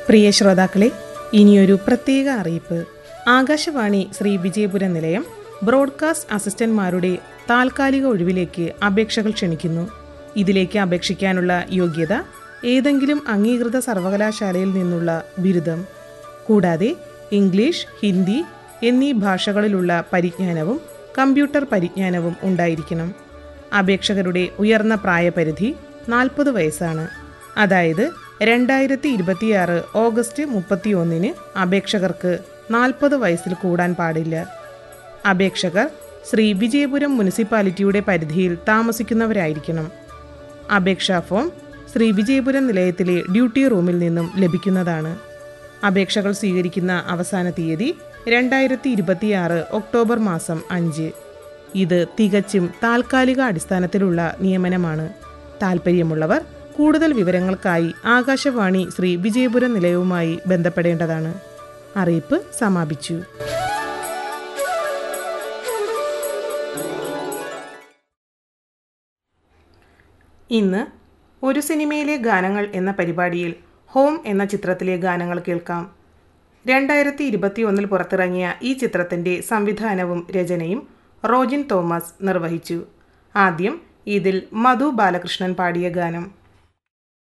പ്രിയ ശ്രോതാക്കളെ ഇനിയൊരു പ്രത്യേക അറിയിപ്പ് ആകാശവാണി ശ്രീ വിജയപുരം നിലയം ബ്രോഡ്കാസ്റ്റ് അസിസ്റ്റന്റ്മാരുടെ താൽക്കാലിക ഒഴിവിലേക്ക് അപേക്ഷകൾ ക്ഷണിക്കുന്നു ഇതിലേക്ക് അപേക്ഷിക്കാനുള്ള യോഗ്യത ഏതെങ്കിലും അംഗീകൃത സർവകലാശാലയിൽ നിന്നുള്ള ബിരുദം കൂടാതെ ഇംഗ്ലീഷ് ഹിന്ദി എന്നീ ഭാഷകളിലുള്ള പരിജ്ഞാനവും കമ്പ്യൂട്ടർ പരിജ്ഞാനവും ഉണ്ടായിരിക്കണം അപേക്ഷകരുടെ ഉയർന്ന പ്രായപരിധി നാൽപ്പത് വയസ്സാണ് അതായത് രണ്ടായിരത്തി ഇരുപത്തിയാറ് ഓഗസ്റ്റ് മുപ്പത്തിയൊന്നിന് അപേക്ഷകർക്ക് നാൽപ്പത് വയസ്സിൽ കൂടാൻ പാടില്ല അപേക്ഷകർ ശ്രീ വിജയപുരം മുനിസിപ്പാലിറ്റിയുടെ പരിധിയിൽ താമസിക്കുന്നവരായിരിക്കണം അപേക്ഷാ ഫോം ശ്രീ വിജയപുരം നിലയത്തിലെ ഡ്യൂട്ടി റൂമിൽ നിന്നും ലഭിക്കുന്നതാണ് അപേക്ഷകൾ സ്വീകരിക്കുന്ന അവസാന തീയതി രണ്ടായിരത്തി ഇരുപത്തിയാറ് ഒക്ടോബർ മാസം അഞ്ച് ഇത് തികച്ചും താൽക്കാലിക അടിസ്ഥാനത്തിലുള്ള നിയമനമാണ് താൽപ്പര്യമുള്ളവർ കൂടുതൽ വിവരങ്ങൾക്കായി ആകാശവാണി ശ്രീ വിജയപുരം നിലയവുമായി ബന്ധപ്പെടേണ്ടതാണ് അറിയിപ്പ് സമാപിച്ചു ഇന്ന് ഒരു സിനിമയിലെ ഗാനങ്ങൾ എന്ന പരിപാടിയിൽ ഹോം എന്ന ചിത്രത്തിലെ ഗാനങ്ങൾ കേൾക്കാം രണ്ടായിരത്തി ഇരുപത്തി ഒന്നിൽ പുറത്തിറങ്ങിയ ഈ ചിത്രത്തിൻ്റെ സംവിധാനവും രചനയും റോജിൻ തോമസ് നിർവഹിച്ചു ആദ്യം ഇതിൽ മധു ബാലകൃഷ്ണൻ പാടിയ ഗാനം